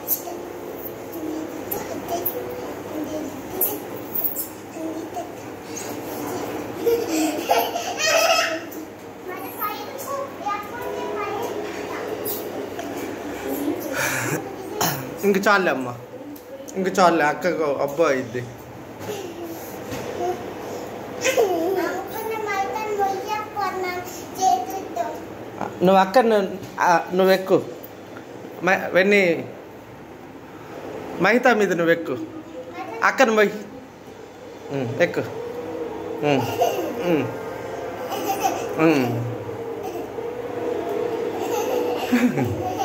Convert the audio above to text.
ఇంక చాలే అమ్మ ఇంక చాలే అక్కకు అబ్బా ఇది నువ్వు అక్క ను- ఆ, నువ్వు ఎక్కు మ- వెన్నీ మహితా మీద నువ్వు ఎక్కు అక్కను పోయి ఉమ్, ఎక్కు ఉమ్, ఉమ్, ఉమ్.